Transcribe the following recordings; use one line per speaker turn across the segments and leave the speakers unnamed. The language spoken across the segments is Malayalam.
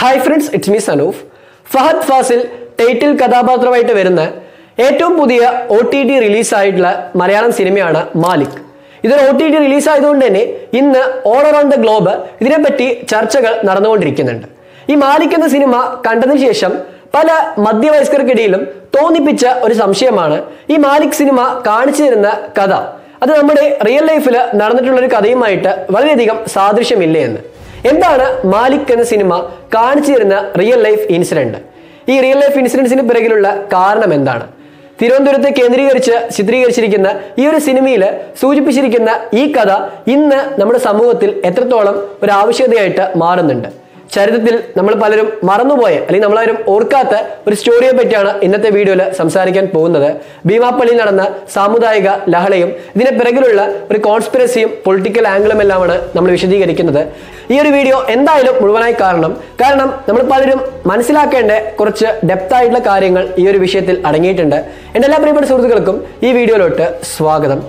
hi friends it's me Sanoof Fahadh Faasil title കഥാപാത്രമായിട്ട് വരുന്ന ഏറ്റവും പുതിയ ഒ ടി ടി റിലീസായിട്ടുള്ള മലയാളം സിനിമയാണ് മാലിക് ഇതൊരു ഒ ടി ടി റിലീസ് ആയതുകൊണ്ട് തന്നെ ഇന്ന് ഓൾ അറൌണ്ട് ദ ഗ്ലോബ് ഇതിനെപ്പറ്റി ചർച്ചകൾ നടന്നുകൊണ്ടിരിക്കുന്നുണ്ട് ഈ മാലിക് എന്ന സിനിമ കണ്ടതിന് ശേഷം പല മധ്യവയസ്കർക്കിടയിലും തോന്നിപ്പിച്ച ഒരു സംശയമാണ് ഈ മാലിക് സിനിമ കാണിച്ചു തരുന്ന കഥ അത് നമ്മുടെ റിയൽ ലൈഫിൽ നടന്നിട്ടുള്ള ഒരു കഥയുമായിട്ട് വളരെയധികം സാദൃശ്യമില്ലേ എന്ന് എന്താണ് മാലിക് എന്ന സിനിമ കാണിച്ചു തരുന്ന റിയൽ ലൈഫ് ഇൻസിഡന്റ് ഈ റിയൽ ലൈഫ് ഇൻസിഡൻസിന് പിറകിലുള്ള കാരണം എന്താണ് തിരുവനന്തപുരത്തെ കേന്ദ്രീകരിച്ച് ചിത്രീകരിച്ചിരിക്കുന്ന ഈ ഒരു സിനിമയിൽ സൂചിപ്പിച്ചിരിക്കുന്ന ഈ കഥ ഇന്ന് നമ്മുടെ സമൂഹത്തിൽ എത്രത്തോളം ഒരു ആവശ്യകതയായിട്ട് മാറുന്നുണ്ട് ചരിത്രത്തിൽ നമ്മൾ പലരും മറന്നുപോയ അല്ലെങ്കിൽ നമ്മളാരും ഓർക്കാത്ത ഒരു സ്റ്റോറിയെ പറ്റിയാണ് ഇന്നത്തെ വീഡിയോയിൽ സംസാരിക്കാൻ പോകുന്നത് ഭീമാപ്പള്ളിയിൽ നടന്ന സാമുദായിക ലഹളയും ഇതിന് പിറകിലുള്ള ഒരു കോൺസ്പിറസിയും പൊളിറ്റിക്കൽ ആംഗിളും എല്ലാമാണ് നമ്മൾ വിശദീകരിക്കുന്നത് ഈ ഒരു വീഡിയോ എന്തായാലും മുഴുവനായി കാണണം കാരണം നമ്മൾ പലരും മനസ്സിലാക്കേണ്ട കുറച്ച് ഡെപ്ത് ആയിട്ടുള്ള കാര്യങ്ങൾ ഈ ഒരു വിഷയത്തിൽ അടങ്ങിയിട്ടുണ്ട് എൻ്റെ എല്ലാ പ്രിയപ്പെട്ട സുഹൃത്തുക്കൾക്കും ഈ വീഡിയോയിലോട്ട് സ്വാഗതം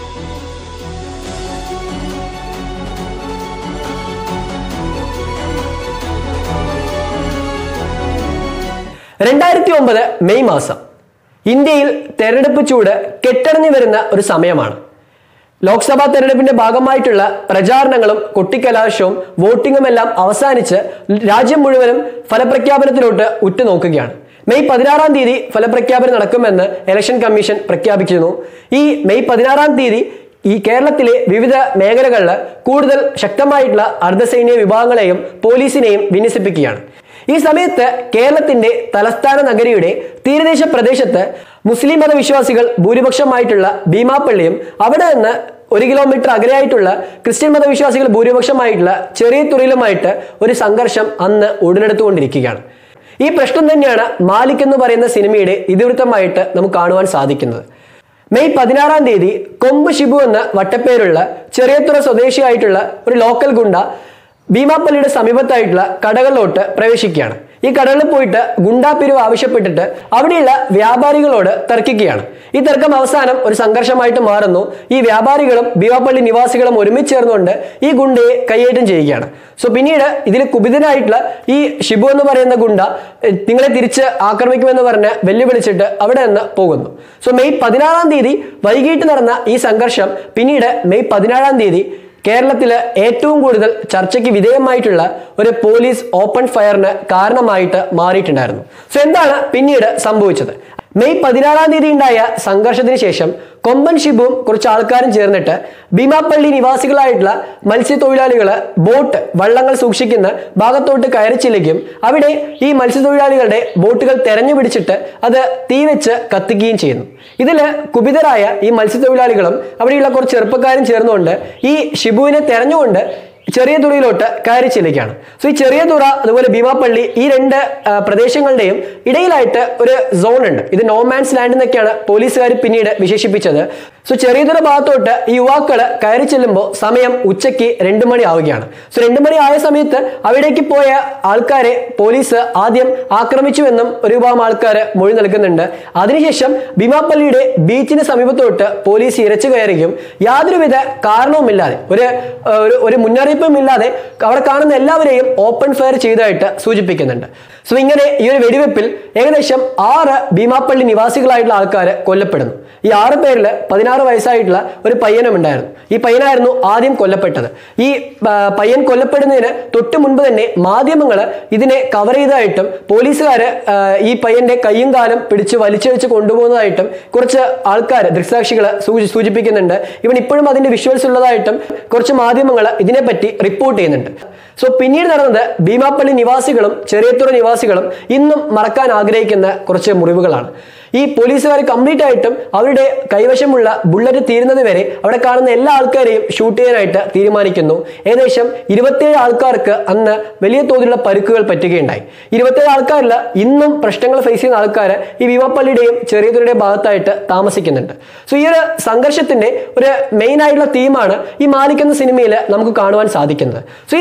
രണ്ടായിരത്തി ഒമ്പത് മെയ് മാസം ഇന്ത്യയിൽ തെരഞ്ഞെടുപ്പ് ചൂട് കെട്ടടഞ്ഞു വരുന്ന ഒരു സമയമാണ് ലോക്സഭാ തെരഞ്ഞെടുപ്പിന്റെ ഭാഗമായിട്ടുള്ള പ്രചാരണങ്ങളും കൊട്ടിക്കലാശവും വോട്ടിങ്ങും എല്ലാം അവസാനിച്ച് രാജ്യം മുഴുവനും ഫലപ്രഖ്യാപനത്തിലോട്ട് ഉറ്റുനോക്കുകയാണ് മെയ് പതിനാറാം തീയതി ഫലപ്രഖ്യാപനം നടക്കുമെന്ന് ഇലക്ഷൻ കമ്മീഷൻ പ്രഖ്യാപിച്ചിരുന്നു ഈ മെയ് പതിനാറാം തീയതി ഈ കേരളത്തിലെ വിവിധ മേഖലകളിൽ കൂടുതൽ ശക്തമായിട്ടുള്ള അർദ്ധസൈന്യ വിഭാഗങ്ങളെയും പോലീസിനെയും വിന്യസിപ്പിക്കുകയാണ് ഈ സമയത്ത് കേരളത്തിന്റെ തലസ്ഥാന നഗരിയുടെ തീരദേശ പ്രദേശത്ത് മുസ്ലിം മതവിശ്വാസികൾ ഭൂരിപക്ഷമായിട്ടുള്ള ഭീമാപ്പള്ളിയും അവിടെ നിന്ന് ഒരു കിലോമീറ്റർ അകലെയായിട്ടുള്ള ക്രിസ്ത്യൻ മതവിശ്വാസികൾ ഭൂരിപക്ഷമായിട്ടുള്ള ചെറിയ തുറയിലുമായിട്ട് ഒരു സംഘർഷം അന്ന് ഉടലെടുത്തുകൊണ്ടിരിക്കുകയാണ് ഈ പ്രശ്നം തന്നെയാണ് മാലിക് എന്ന് പറയുന്ന സിനിമയുടെ ഇതിവൃത്തമായിട്ട് നമുക്ക് കാണുവാൻ സാധിക്കുന്നത് മെയ് പതിനാറാം തീയതി കൊമ്പ് ഷിബു എന്ന വട്ടപ്പേരുള്ള ചെറിയത്തുറ സ്വദേശിയായിട്ടുള്ള ഒരു ലോക്കൽ ഗുണ്ട ഭീമാപ്പള്ളിയുടെ സമീപത്തായിട്ടുള്ള കടകളിലോട്ട് പ്രവേശിക്കുകയാണ് ഈ കടകളിൽ പോയിട്ട് ഗുണ്ടാപ്പിരിവ് ആവശ്യപ്പെട്ടിട്ട് അവിടെയുള്ള വ്യാപാരികളോട് തർക്കിക്കുകയാണ് ഈ തർക്കം അവസാനം ഒരു സംഘർഷമായിട്ട് മാറുന്നു ഈ വ്യാപാരികളും ഭീമാപ്പള്ളി നിവാസികളും ഒരുമിച്ച് ചേർന്നുകൊണ്ട് ഈ ഗുണ്ടയെ കൈയേറ്റം ചെയ്യുകയാണ് സോ പിന്നീട് ഇതിൽ കുപിതനായിട്ടുള്ള ഈ ഷിബു എന്ന് പറയുന്ന ഗുണ്ട എ, നിങ്ങളെ തിരിച്ച് ആക്രമിക്കുമെന്ന് പറഞ്ഞ് വെല്ലുവിളിച്ചിട്ട് അവിടെ നിന്ന് പോകുന്നു സോ മെയ് പതിനാറാം തീയതി വൈകിട്ട് നടന്ന ഈ സംഘർഷം പിന്നീട് മെയ് പതിനാറാം തീയതി കേരളത്തില് ഏറ്റവും കൂടുതൽ ചർച്ചയ്ക്ക് വിധേയമായിട്ടുള്ള ഒരു പോലീസ് ഓപ്പൺ ഫയറിന് കാരണമായിട്ട് മാറിയിട്ടുണ്ടായിരുന്നു സോ എന്താണ് പിന്നീട് സംഭവിച്ചത് മെയ് പതിനാറാം തീയതി ഉണ്ടായ സംഘർഷത്തിന് ശേഷം കൊമ്പൻ ഷിബുവും കുറച്ച് ആൾക്കാരും ചേർന്നിട്ട് ഭീമാപ്പള്ളി നിവാസികളായിട്ടുള്ള മത്സ്യത്തൊഴിലാളികൾ ബോട്ട് വള്ളങ്ങൾ സൂക്ഷിക്കുന്ന ഭാഗത്തോട്ട് കയറി ചെല്ലുകയും അവിടെ ഈ മത്സ്യത്തൊഴിലാളികളുടെ ബോട്ടുകൾ തെരഞ്ഞു പിടിച്ചിട്ട് അത് തീ വെച്ച് കത്തിക്കുകയും ചെയ്യുന്നു ഇതിൽ കുപിതരായ ഈ മത്സ്യത്തൊഴിലാളികളും അവിടെയുള്ള കുറച്ച് ചെറുപ്പക്കാരും ചേർന്നുകൊണ്ട് ഈ ഷിബുവിനെ തെരഞ്ഞുകൊണ്ട് ചെറിയ തുറയിലോട്ട് കയറി ചെല്ലുകയാണ് സോ ഈ ചെറിയ തുറ അതുപോലെ ഭീമാപ്പള്ളി ഈ രണ്ട് ആ, പ്രദേശങ്ങളുടെയും ഇടയിലായിട്ട് ഒരു സോൺ ഉണ്ട് ഇത് നോമാൻസ് ലാൻഡ് എന്നൊക്കെയാണ് പോലീസുകാർ പിന്നീട് വിശേഷിപ്പിച്ചത് സോ ചെറിയ തുറ ഭാഗത്തോട്ട് ഈ യുവാക്കള് കയറി ചെല്ലുമ്പോൾ സമയം ഉച്ചയ്ക്ക് രണ്ട് മണി ആവുകയാണ് സോ രണ്ട് മണി ആയ സമയത്ത് അവിടേക്ക് പോയ ആൾക്കാരെ പോലീസ് ആദ്യം ആക്രമിച്ചുവെന്നും ഒരു വിഭാഗം ആൾക്കാർ മൊഴി നൽകുന്നുണ്ട് അതിനുശേഷം ഭീമാപ്പള്ളിയുടെ ബീച്ചിന് സമീപത്തോട്ട് പോലീസ് ഇരച്ചു കയറുകയും യാതൊരുവിധ കാരണവുമില്ലാതെ ഒരു ആ, ഒരു ഒരു മുന്നറിയിപ്പും ഇല്ലാതെ അവിടെ കാണുന്ന എല്ലാവരെയും ഓപ്പൺ ഫയർ ചെയ്തതായിട്ട് സൂചിപ്പിക്കുന്നുണ്ട് സോ ഇങ്ങനെ ഈ ഒരു വെടിവെപ്പിൽ ഏകദേശം ആറ് ഭീമാപ്പള്ളി നിവാസികളായിട്ടുള്ള ആൾക്കാർ കൊല്ലപ്പെടുന്നു ഈ ആറ് പേരിൽ പതിനാറ് വയസ്സായിട്ടുള്ള ഒരു പയ്യനും ഉണ്ടായിരുന്നു ഈ പയ്യനായിരുന്നു ആദ്യം കൊല്ലപ്പെട്ടത് ഈ ആ, പയ്യൻ കൊല്ലപ്പെടുന്നതിന് തൊട്ട് മുൻപ് തന്നെ മാധ്യമങ്ങൾ ഇതിനെ കവർ ചെയ്തതായിട്ടും പോലീസുകാർ ഈ പയ്യന്റെ കയ്യും കാലും പിടിച്ച് വലിച്ചഴിച്ച് കൊണ്ടുപോകുന്നതായിട്ടും കുറച്ച് ആൾക്കാർ ദൃക്സാക്ഷികൾ സൂചിപ്പിക്കുന്നുണ്ട് ഇവൻ ഇപ്പോഴും അതിന്റെ വിഷ്വൽസ് ഉള്ളതായിട്ടും കുറച്ച് മാധ്യമങ്ങൾ ഇതിനെപ്പറ്റി റിപ്പോർട്ട് ചെയ്യുന്നുണ്ട് സോ പിന്നീട് നടന്നത് ഭീമാപ്പള്ളി നിവാസികളും ചെറിയത്തുറ നിവാസികളും ഇന്നും മറക്കാൻ ആഗ്രഹിക്കുന്ന കുറച്ച് മുറിവുകളാണ് ഈ പോലീസുകാർ കംപ്ലീറ്റ് ആയിട്ടും അവരുടെ കൈവശമുള്ള ബുള്ളറ്റ് തീരുന്നത് വരെ അവിടെ കാണുന്ന എല്ലാ ആൾക്കാരെയും ഷൂട്ട് ചെയ്യാനായിട്ട് തീരുമാനിക്കുന്നു ഏകദേശം ഇരുപത്തിയേഴ് ആൾക്കാർക്ക് അന്ന് വലിയ തോതിലുള്ള പരുക്കുകൾ പറ്റുകയുണ്ടായി ഇരുപത്തിയേഴ് ആൾക്കാരിൽ ഇന്നും പ്രശ്നങ്ങൾ ഫേസ് ചെയ്യുന്ന ആൾക്കാർ ഈ ഭീമാപ്പള്ളിയുടെയും ചെറിയതുറയുടെയും ഭാഗത്തായിട്ട് താമസിക്കുന്നുണ്ട് സോ ഈ ഒരു സംഘർഷത്തിന്റെ ഒരു മെയിൻ ആയിട്ടുള്ള തീമാണ് ഈ മാലിക് എന്ന സിനിമയിൽ നമുക്ക് കാണുവാൻ സാധിക്കുന്നത് സോ ഈ സംഘം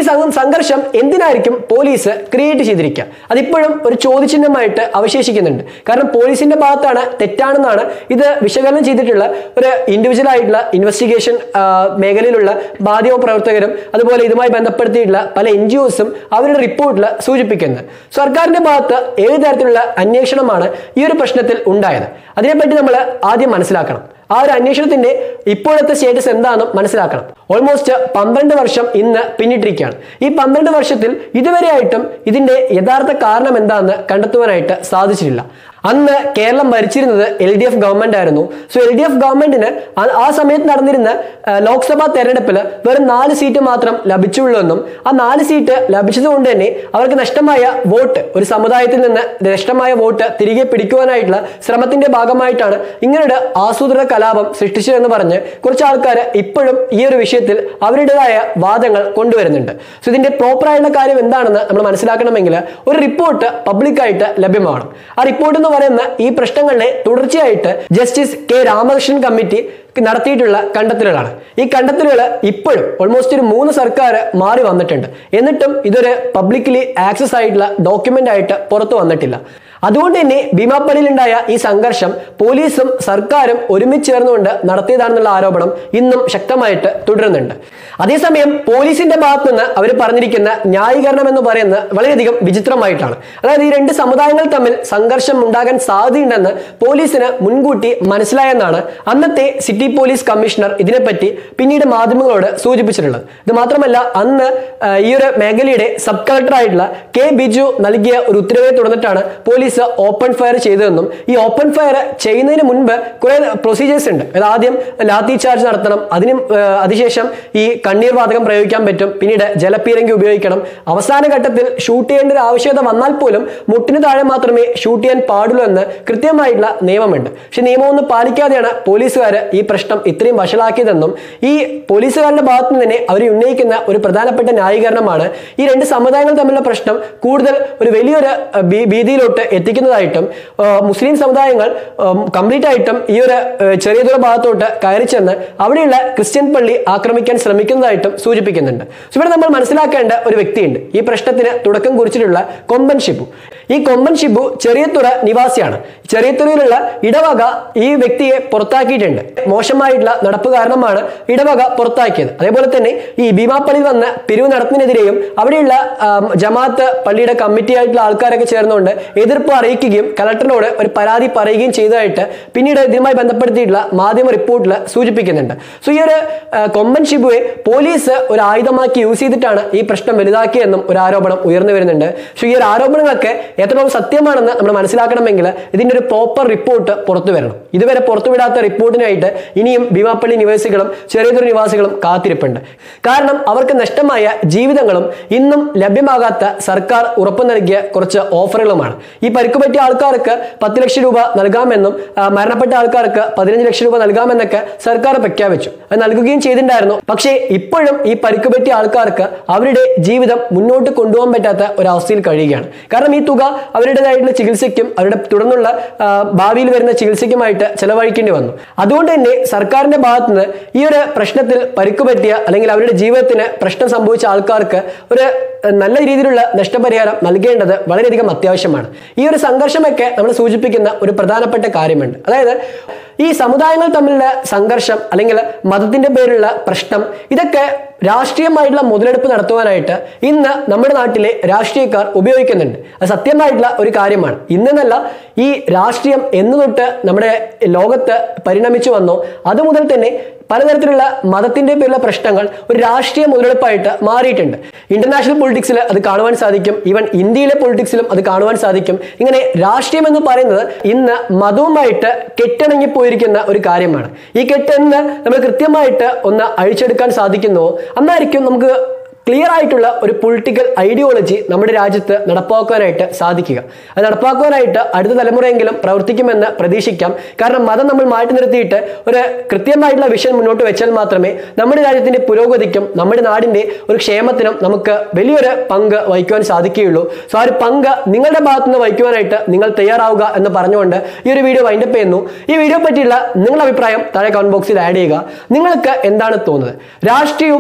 സംഘർഷം എന്തിനായിരിക്കും പോലീസ് ക്രിയേറ്റ് ചെയ്തിരിക്കുക അതിപ്പോഴും ഒരു ചോദ്യചിഹ്നമായിട്ട് അവശേഷിക്കുന്നുണ്ട് കാരണം പോലീസിന്റെ ഭാഗത്താണ് തെറ്റാണെന്നാണ് ഇത് വിശകലനം ചെയ്തിട്ടുള്ള ഒരു ഇൻഡിവിജ്വൽ ആയിട്ടുള്ള ഇൻവെസ്റ്റിഗേഷൻ മേഖലയിലുള്ള മാധ്യമ പ്രവർത്തകരും അതുപോലെ ഇതുമായി ബന്ധപ്പെടുത്തിയിട്ടുള്ള പല എൻ ജി ഒസും അവരുടെ റിപ്പോർട്ടിൽ സൂചിപ്പിക്കുന്നത് സർക്കാരിന്റെ ഭാഗത്ത് ഏത് തരത്തിലുള്ള അന്വേഷണമാണ് ഈ ഒരു പ്രശ്നത്തിൽ ഉണ്ടായത് അതിനെപ്പറ്റി നമ്മൾ ആദ്യം മനസ്സിലാക്കണം ആ ഒരു അന്വേഷണത്തിന്റെ ഇപ്പോഴത്തെ സ്റ്റേറ്റസ് എന്താണെന്നും മനസ്സിലാക്കണം ഓൾമോസ്റ്റ് പന്ത്രണ്ട് വർഷം ഇന്ന് പിന്നിട്ടിരിക്കുകയാണ് ഈ പന്ത്രണ്ട് വർഷത്തിൽ ഇതുവരെയായിട്ടും ഇതിന്റെ യഥാർത്ഥ കാരണം എന്താണെന്ന് കണ്ടെത്തുവാനായിട്ട് സാധിച്ചിട്ടില്ല അന്ന് കേരളം ഭരിച്ചിരുന്നത് എൽ ഡി എഫ് ഗവൺമെന്റ് ആയിരുന്നു സോ എൽ ഡി എഫ് ഗവൺമെന്റിന് ആ- ആ സമയത്ത് നടന്നിരുന്ന ആ, ലോക്സഭാ തെരഞ്ഞെടുപ്പിൽ വെറും നാല് സീറ്റ് മാത്രം ലഭിച്ചുള്ളൂ എന്നും ആ നാല് സീറ്റ് ലഭിച്ചതുകൊണ്ട് തന്നെ അവർക്ക് നഷ്ടമായ വോട്ട് ഒരു സമുദായത്തിൽ നിന്ന് നഷ്ടമായ വോട്ട് തിരികെ പിടിക്കുവാനായിട്ടുള്ള ശ്രമത്തിന്റെ ഭാഗമായിട്ടാണ് ഇങ്ങനൊരു ആസൂത്രിത കലാപം സൃഷ്ടിച്ചതെന്ന് പറഞ്ഞ് കുറച്ച് ആൾക്കാർ ഇപ്പോഴും ഈ ഒരു വിഷയത്തിൽ അവരുടേതായ വാദങ്ങൾ കൊണ്ടുവരുന്നുണ്ട് സോ ഇതിന്റെ പ്രോപ്പർ ആയിട്ടുള്ള കാര്യം എന്താണെന്ന് നമ്മൾ മനസ്സിലാക്കണമെങ്കിൽ ഒരു റിപ്പോർട്ട് പബ്ലിക്കായിട്ട് ലഭ്യമാകണം ആ റിപ്പോർട്ട് എന്ന് പറയുന്ന ഈ പ്രശ്നങ്ങളുടെ തുടർച്ചയായിട്ട് ജസ്റ്റിസ് കെ രാമകൃഷ്ണൻ കമ്മിറ്റി നടത്തിയിട്ടുള്ള കണ്ടെത്തലുകളാണ് ഈ കണ്ടെത്തലുകൾ ഇപ്പോഴും ഓൾമോസ്റ്റ് ഒരു മൂന്ന് സർക്കാർ മാറി വന്നിട്ടുണ്ട് എന്നിട്ടും ഇതൊരു പബ്ലിക്കലി ആക്സസ് ആയിട്ടുള്ള ഡോക്യുമെന്റ് ആയിട്ട് പുറത്തു വന്നിട്ടില്ല അതുകൊണ്ട് തന്നെ ഭീമാപ്പള്ളിയിലുണ്ടായ ഈ സംഘർഷം പോലീസും സർക്കാരും ഒരുമിച്ച് ചേർന്നുകൊണ്ട് നടത്തിയതാണെന്നുള്ള ആരോപണം ഇന്നും ശക്തമായിട്ട് തുടരുന്നുണ്ട് അതേസമയം പോലീസിന്റെ ഭാഗത്തു നിന്ന് അവർ പറഞ്ഞിരിക്കുന്ന ന്യായീകരണം എന്ന് പറയുന്നത് വളരെയധികം വിചിത്രമായിട്ടാണ് അതായത് ഈ രണ്ട് സമുദായങ്ങൾ തമ്മിൽ സംഘർഷം ഉണ്ടാകാൻ സാധ്യതയുണ്ടെന്ന് പോലീസിന് മുൻകൂട്ടി മനസ്സിലായെന്നാണ് അന്നത്തെ സിറ്റി പോലീസ് കമ്മീഷണർ ഇതിനെപ്പറ്റി പിന്നീട് മാധ്യമങ്ങളോട് സൂചിപ്പിച്ചിട്ടുള്ളത് ഇത് മാത്രമല്ല അന്ന് ആ, ഈ ഒരു മേഖലയുടെ സബ് കളക്ടർ ആയിട്ടുള്ള കെ ബിജു നൽകിയ ഒരു ഉത്തരവിനെ തുടർന്നിട്ടാണ് പോലീസ് ഓപ്പൺ ഫയർ ചെയ്തതെന്നും ഈ ഓപ്പൺ ഫയർ ചെയ്യുന്നതിന് മുൻപ് കുറെ പ്രൊസീജിയേഴ്സ് ഉണ്ട് അതായത് ആദ്യം ലാത്തി ചാർജ് നടത്തണം അതിന് ആ, അതിനുശേഷം ഈ കണ്ണീർ വാതകം പ്രയോഗിക്കാൻ പറ്റും പിന്നീട് ജലപീരങ്കി ഉപയോഗിക്കണം അവസാന ഘട്ടത്തിൽ ഷൂട്ട് ചെയ്യേണ്ട ഒരു ആവശ്യകത വന്നാൽ പോലും മുട്ടിന് താഴെ മാത്രമേ ഷൂട്ട് ചെയ്യാൻ പാടുള്ളൂ എന്ന് കൃത്യമായിട്ടുള്ള നിയമമുണ്ട് പക്ഷെ നിയമമൊന്നും പാലിക്കാതെയാണ് പോലീസുകാർ ഈ പ്രശ്നം ഇത്രയും വഷളാക്കിയതെന്നും ഈ പോലീസുകാരുടെ ഭാഗത്തു നിന്ന് തന്നെ അവർ ഉന്നയിക്കുന്ന ഒരു പ്രധാനപ്പെട്ട ന്യായീകരണമാണ് ഈ രണ്ട് സമുദായങ്ങൾ തമ്മിലുള്ള പ്രശ്നം കൂടുതൽ ഒരു വലിയൊരു അഹ്, ഭീ- ഭീതിയിലോട്ട് എത്തിക്കുന്നതായിട്ടും ആഹ്, മുസ്ലിം സമുദായങ്ങൾ കംപ്ലീറ്റ് ആയിട്ടും ഈ ഒരു ആഹ്, ചെറിയ ദൂര ഭാഗത്തോട്ട് കയറി ചെന്ന് അവിടെയുള്ള ക്രിസ്ത്യൻ പള്ളി ആക്രമിക്കാൻ ശ്രമിക്കുന്നതായിട്ടും സൂചിപ്പിക്കുന്നുണ്ട് So ഇവിടെ നമ്മൾ മനസ്സിലാക്കേണ്ട ഒരു വ്യക്തിയുണ്ട് ഈ പ്രശ്നത്തിന് തുടക്കം കുറിച്ചിട്ടുള്ള കൊമ്പൻ ഷിബു ഈ കൊമ്പൻ ഷിബു ചെറിയത്തുറ നിവാസിയാണ് ചെറിയത്തുറയിലുള്ള ഇടവക ഈ വ്യക്തിയെ പുറത്താക്കിയിട്ടുണ്ട് മോശമായിട്ടുള്ള നടപ്പ് കാരണമാണ് ഇടവക പുറത്താക്കിയത് അതേപോലെ തന്നെ ഈ ഭീമാപ്പള്ളിയിൽ വന്ന പിരിവ് നടത്തുന്നതിനെതിരെയും അവിടെയുള്ള ആം, ജമാഅത്ത് പള്ളിയുടെ കമ്മിറ്റി ആയിട്ടുള്ള ആൾക്കാരൊക്കെ ചേർന്നുകൊണ്ട് എതിർപ്പ് അറിയിക്കുകയും കലക്ടറിനോട് ഒരു പരാതി പറയുകയും ചെയ്തതായിട്ട് പിന്നീട് ഇതിനുമായി ബന്ധപ്പെടുത്തിയിട്ടുള്ള മാധ്യമ റിപ്പോർട്ടിൽ സൂചിപ്പിക്കുന്നുണ്ട് സോ ഈ ഒരു ആ, കൊമ്പൻ ഷിബുവെ പോലീസ് ഒരു ആയുധമാക്കി യൂസ് ചെയ്തിട്ടാണ് ഈ പ്രശ്നം വലുതാക്കിയെന്നും ഒരു ആരോപണം ഉയർന്നു വരുന്നുണ്ട് സോ ഈ ഒരു ആരോപണങ്ങളൊക്കെ എത്രത്തോളം സത്യമാണെന്ന് നമ്മൾ മനസ്സിലാക്കണമെങ്കിൽ ഇതിന്റെ ഒരു പ്രോപ്പർ റിപ്പോർട്ട് പുറത്തു വരണം ഇതുവരെ പുറത്തുവിടാത്ത റിപ്പോർട്ടിനായിട്ട് ഇനിയും ഭീമാപ്പള്ളി നിവാസികളും ചെറിയതൊരു നിവാസികളും കാത്തിരിപ്പുണ്ട് കാരണം അവർക്ക് നഷ്ടമായ ജീവിതങ്ങളും ഇന്നും ലഭ്യമാകാത്ത സർക്കാർ ഉറപ്പു നൽകിയ കുറച്ച് ഓഫറുകളുമാണ് ഈ പരിക്ക് പറ്റിയ ആൾക്കാർക്ക് പത്ത് ലക്ഷം രൂപ നൽകാമെന്നും ആ, മരണപ്പെട്ട ആൾക്കാർക്ക് പതിനഞ്ച് ലക്ഷം രൂപ നൽകാമെന്നൊക്കെ സർക്കാർ പ്രഖ്യാപിച്ചു അത് നൽകുകയും ചെയ്തിട്ടുണ്ടായിരുന്നു പക്ഷേ ഇപ്പോഴും ഈ പരിക്ക് പറ്റിയ ആൾക്കാർക്ക് അവരുടെ ജീവിതം മുന്നോട്ട് കൊണ്ടുപോകാൻ പറ്റാത്ത ഒരവസ്ഥയിൽ കഴിയുകയാണ് കാരണം ഈ തുക അവരുടേതായിട്ടുള്ള ചികിത്സയ്ക്കും അവരുടെ തുടർന്നുള്ള ആ, ഭാവിയിൽ വരുന്ന ചികിത്സയ്ക്കുമായിട്ട് ചെലവഴിക്കേണ്ടി വന്നു അതുകൊണ്ട് തന്നെ സർക്കാരിന്റെ ഭാഗത്ത് നിന്ന് ഈ ഒരു പ്രശ്നത്തിൽ പരിക്ക് പറ്റിയ അല്ലെങ്കിൽ അവരുടെ ജീവിതത്തിന് പ്രശ്നം സംഭവിച്ച ആൾക്കാർക്ക് ഒരു ഏഹ്, നല്ല രീതിയിലുള്ള നഷ്ടപരിഹാരം നൽകേണ്ടത് വളരെയധികം അത്യാവശ്യമാണ് ഈ ഒരു സംഘർഷമൊക്കെ നമ്മൾ സൂചിപ്പിക്കുന്ന ഒരു പ്രധാനപ്പെട്ട കാര്യമുണ്ട് അതായത് ഈ സമുദായങ്ങൾ തമ്മിലുള്ള സംഘർഷം അല്ലെങ്കിൽ മതത്തിന്റെ പേരിലുള്ള പ്രശ്നം ഇതൊക്കെ രാഷ്ട്രീയമായിട്ടുള്ള മുതലെടുപ്പ് നടത്തുവാനായിട്ട് ഇന്ന് നമ്മുടെ നാട്ടിലെ രാഷ്ട്രീയക്കാർ ഉപയോഗിക്കുന്നുണ്ട് അത് സത്യമായിട്ടുള്ള ഒരു കാര്യമാണ് ഇന്നെന്നല്ല ഈ രാഷ്ട്രീയം എന്ന് തൊട്ട് നമ്മുടെ ലോകത്ത് പരിണമിച്ചു വന്നോ അതുമുതൽ തന്നെ പലതരത്തിലുള്ള മതത്തിന്റെ പേരിലുള്ള പ്രശ്നങ്ങൾ ഒരു രാഷ്ട്രീയ മുതലെടുപ്പായിട്ട് മാറിയിട്ടുണ്ട് ഇന്റർനാഷണൽ പൊളിറ്റിക്സിൽ അത് കാണുവാൻ സാധിക്കും ഈവൻ ഇന്ത്യയിലെ പൊളിറ്റിക്സിലും അത് കാണുവാൻ സാധിക്കും ഇങ്ങനെ രാഷ്ട്രീയം എന്ന് പറയുന്നത് ഇന്ന് മതവുമായിട്ട് കെട്ടിണങ്ങി പോയിരിക്കുന്ന ഒരു കാര്യമാണ് ഈ കെട്ടെന്ന് നമ്മൾ കൃത്യമായിട്ട് ഒന്ന് അഴിച്ചെടുക്കാൻ സാധിക്കുന്നുവോ അന്നായിരിക്കും നമുക്ക് ക്ലിയർ ആയിട്ടുള്ള ഒരു പൊളിറ്റിക്കൽ ഐഡിയോളജി നമ്മുടെ രാജ്യത്ത് നടപ്പാക്കാനായിട്ട് സാധിക്കുക അത് നടപ്പാക്കാനായിട്ട് അടുത്ത തലമുറയെങ്കിലും പ്രവർത്തിക്കുമെന്ന് പ്രതീക്ഷിക്കാം കാരണം മതം നമ്മൾ മാറ്റി നിർത്തിയിട്ട് ഒരു കൃത്യമായിട്ടുള്ള വിഷൻ മുന്നോട്ട് വെച്ചാൽ മാത്രമേ നമ്മുടെ രാജ്യത്തിന്റെ പുരോഗതിക്കും നമ്മുടെ നാടിന്റെ ഒരു ക്ഷേമത്തിനും നമുക്ക് വലിയൊരു പങ്ക് വഹിക്കുവാൻ സാധിക്കുകയുള്ളൂ സോ ആ ഒരു പങ്ക് നിങ്ങളുടെ ഭാഗത്തുനിന്ന് വഹിക്കുവാനായിട്ട് നിങ്ങൾ തയ്യാറാവുക എന്ന് പറഞ്ഞുകൊണ്ട് ഈ ഒരു വീഡിയോ വൈൻഡപ്പ് ചെയ്യുന്നു ഈ വീഡിയോ പറ്റിയുള്ള നിങ്ങളുടെ അഭിപ്രായം താഴെ കമന്റ് ബോക്സിൽ ആഡ് ചെയ്യുക നിങ്ങൾക്ക് എന്താണ് തോന്നുന്നത് രാഷ്ട്രീയവും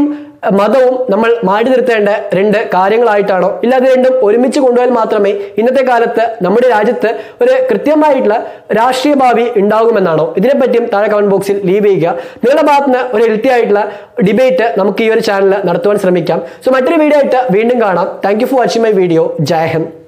മതവും നമ്മൾ മാറ്റി നിർത്തേണ്ട രണ്ട് കാര്യങ്ങളായിട്ടാണോ ഇല്ല അത് രണ്ടും ഒരുമിച്ച് കൊണ്ടുപോയാൽ മാത്രമേ ഇന്നത്തെ കാലത്ത് നമ്മുടെ രാജ്യത്ത് ഒരു കൃത്യമായിട്ടുള്ള രാഷ്ട്രീയ ഭാവി ഉണ്ടാകുമെന്നാണോ ഇതിനെപ്പറ്റിയും താഴെ കമന്റ് ബോക്സിൽ ലീവ് ചെയ്യുക നിങ്ങളുടെ ഭാഗത്ത് നിന്ന് ഒരു ഹെൽത്തി ആയിട്ടുള്ള ഡിബേറ്റ് നമുക്ക് ഈ ഒരു ചാനലിൽ നടത്തുവാൻ ശ്രമിക്കാം സോ മറ്റൊരു വീഡിയോ ആയിട്ട് വീണ്ടും കാണാം thank you for watching my video ജയ് ഹിന്ദ്